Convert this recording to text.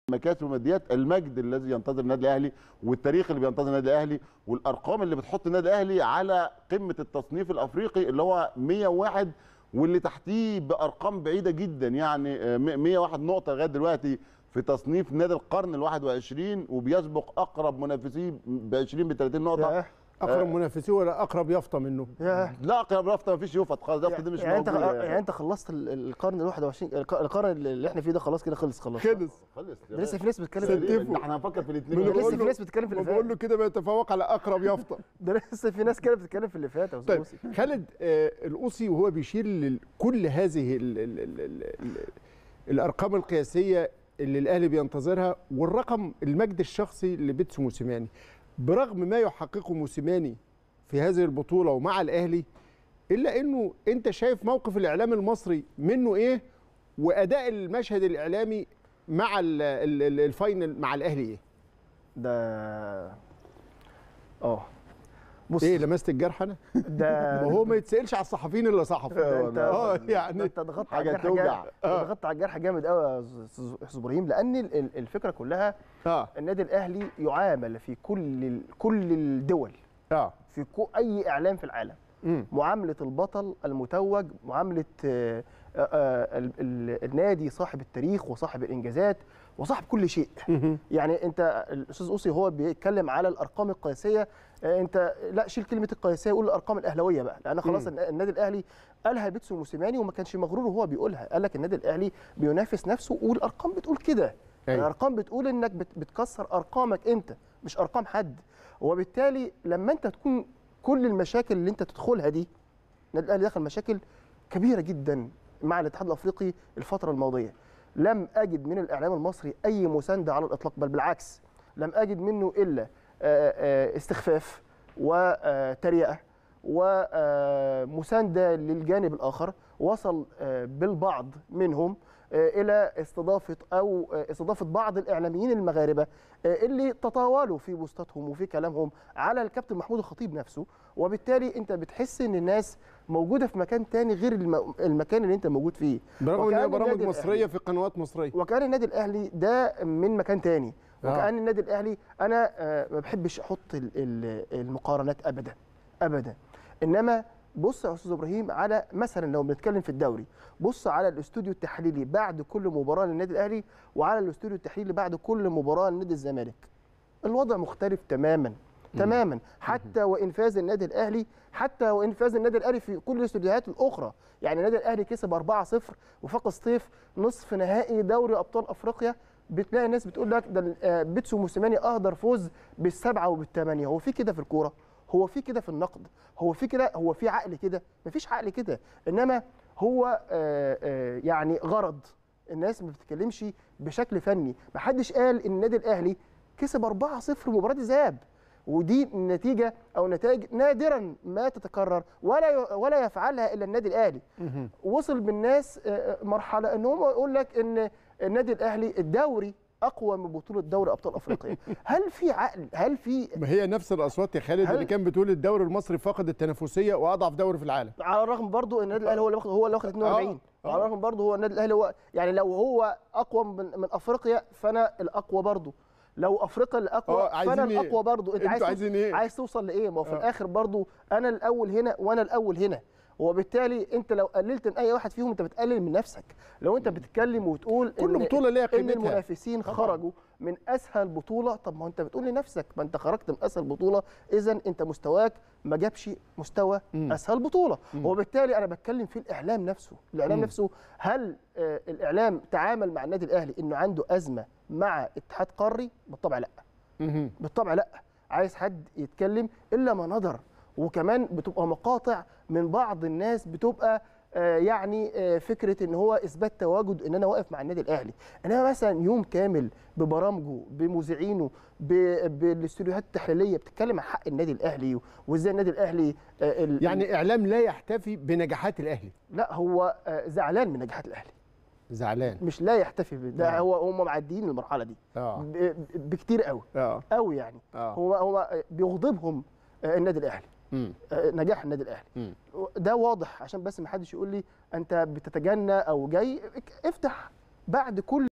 المكاسب والماديات المجد الذي ينتظر النادي الاهلي والتاريخ اللي بينتظر النادي الاهلي والارقام اللي بتحط النادي الاهلي على قمه التصنيف الافريقي اللي هو 101 واللي تحتيه بارقام بعيده جدا يعني آه، 101 نقطه لغايه دلوقتي في تصنيف نادي القرن ال 21 وبيسبق اقرب منافسيه ب 20 ب 30 نقطه ياه اقرب منافسيه ولا اقرب يافطه منه ياه لا اقرب رفضه مفيش يفط خالص الرفض دي مش يعني انت موجوده يعني انت خلصت ال- القرن ال 21 الق- القرن اللي احنا فيه ده خلاص كده خلص خلاص خلص خلص ده لسه في ناس بتتكلم تقريباً. ستفوا. ده احنا هنفكر في من الاثنين لسه بقول في له- ناس بتتكلم في اللي بقول فات له كده بيتفوق على اقرب يافطه ده لسه في ناس كده بتتكلم في اللي فات يا استاذ طيب موسي. خالد آه، القوسي وهو بيشير لكل هذه ال ال ال ال ال الارقام القياسيه اللي الاهلي بينتظرها والرقم المجد الشخصي لبيتسو موسيماني برغم ما يحققه موسيماني في هذه البطوله ومع الاهلي الا انه انت شايف موقف الاعلام المصري منه ايه واداء المشهد الاعلامي مع ال- ال- ال- الفاينل مع الاهلي ايه؟ ده اه بص ايه لمست الجرح انا؟ ده وهو ما يتسالش على الصحفيين الا صحفي ده انت اه ده يعني انت ضغطت حاجة على الجرح توجع. جامد ضغطت على الجرح جامد قوي يا استاذ أستاذ ابراهيم لان ال- ال- الفكره كلها اه النادي الاهلي يعامل في كل ال- كل الدول اه في كو اي اعلام في العالم مم. معامله البطل المتوج معامله آه، آه، آه، ال- ال- النادي صاحب التاريخ وصاحب الانجازات وصاحب كل شيء يعني انت الاستاذ اوسي هو بيتكلم على الارقام القياسيه آه، انت لا شيل كلمه القياسيه قول الارقام الاهلاويه بقى لان خلاص مم. النادي الاهلي قالها بيتسو موسيماني وما كانش مغرور وهو بيقولها قال لك النادي الاهلي بينافس نفسه والارقام بتقول كده أيوة. الارقام بتقول انك بت- بتكسر ارقامك انت مش ارقام حد وبالتالي لما انت تكون كل المشاكل اللي انت تدخلها دي النادي الاهلي دخل مشاكل كبيره جدا مع الاتحاد الافريقي الفتره الماضيه لم اجد من الاعلام المصري اي مسانده على الاطلاق بل بالعكس لم اجد منه الا آه، آه، استخفاف وتريقه ومسانده للجانب الاخر وصل آه، بالبعض منهم آه، الى استضافه او آه، استضافه بعض الاعلاميين المغاربه آه، اللي تطاولوا في بوستاتهم وفي كلامهم على الكابتن محمود الخطيب نفسه وبالتالي انت بتحس ان الناس موجوده في مكان تاني غير الم- المكان اللي انت موجود فيه برغم ان وكأن هي برامج النادي مصريه الأهلي- في قنوات مصريه وكان النادي الاهلي ده من مكان تاني آه. وكان النادي الاهلي انا آه، ما بحبش احط ال- ال- المقارنات ابدا ابدا انما بص يا استاذ ابراهيم على مثلا لو بنتكلم في الدوري بص على الاستوديو التحليلي بعد كل مباراه للنادي الاهلي وعلى الاستوديو التحليلي بعد كل مباراه لنادي الزمالك الوضع مختلف تماما تماما حتى وان فاز النادي الاهلي حتى وان فاز النادي الاهلي في كل الاستوديوهات الاخرى يعني النادي الاهلي كسب 4-0 وفاق سطيف نصف نهائي دوري ابطال افريقيا بتلاقي الناس بتقول لك ده آه، بيتسو موسيماني اهدر فوز بالسبعه وبالثمانيه هو في كده في الكوره هو في كده في النقد هو في كده هو في عقل كده مفيش عقل كده انما هو آه، آه، يعني غرض الناس ما بتتكلمش بشكل فني محدش قال ان النادي الاهلي كسب 4-0 مباراه الذهاب ودي نتيجه او نتائج نادرا ما تتكرر ولا ي- ولا يفعلها الا النادي الاهلي وصل بالناس آه، آه، مرحله ان هم يقول لك ان النادي الاهلي الدوري اقوى من بطوله دوري ابطال افريقيا هل في عقل هل في ما هي نفس الاصوات يا خالد هل- اللي كان بتقول الدوري المصري فقد التنافسيه واضعف دوري في العالم على الرغم برضو ان النادي الاهلي هو اللي واخد هو اللي واخد 42 آه. على الرغم برضو هو النادي الاهلي هو يعني لو هو اقوى من, من افريقيا فانا الاقوى برضو لو افريقيا الاقوى آه، عايزين فانا إيه؟ الاقوى برضو انت انتوا عايز عايزين توصل- إيه؟ عايز توصل لايه ما هو في آه. الاخر برضو انا الاول هنا وانا الاول هنا وبالتالي انت لو قللت من اي واحد فيهم انت بتقلل من نفسك لو انت بتتكلم وتقول كل إن بطولة ليها ان قيمتها. المنافسين طبعاً. خرجوا من اسهل بطوله طب ما هو انت بتقول لنفسك ما انت خرجت من اسهل بطوله اذا انت مستواك ما جابش مستوى مم. اسهل بطوله وبالتالي انا بتكلم في الاعلام نفسه الاعلام مم. نفسه هل آه، الاعلام تعامل مع النادي الاهلي انه عنده ازمه مع اتحاد قاري بالطبع لا مهم. بالطبع لا عايز حد يتكلم الا ما نظر وكمان بتبقى مقاطع من بعض الناس بتبقى آه، يعني آه، فكره ان هو اثبات تواجد ان انا واقف مع النادي الاهلي انما مثلا يوم كامل ببرامجه بمذيعينه ب- بالاستوديوهات التحليليه بتتكلم عن حق النادي الاهلي وازاي النادي الاهلي آه، ال- يعني اعلام لا يحتفي بنجاحات الاهلي لا هو آه، زعلان من نجاحات الاهلي زعلان مش لا يحتفي ب- ده آه. هو هم معديين المرحله دي اه ب- ب- بكتير قوي اه قوي يعني اه هو هو بيغضبهم آه، النادي الاهلي مم. آه، نجاح النادي الاهلي مم. ده واضح عشان بس ما حدش يقول لي انت بتتجنى او جاي افتح بعد كل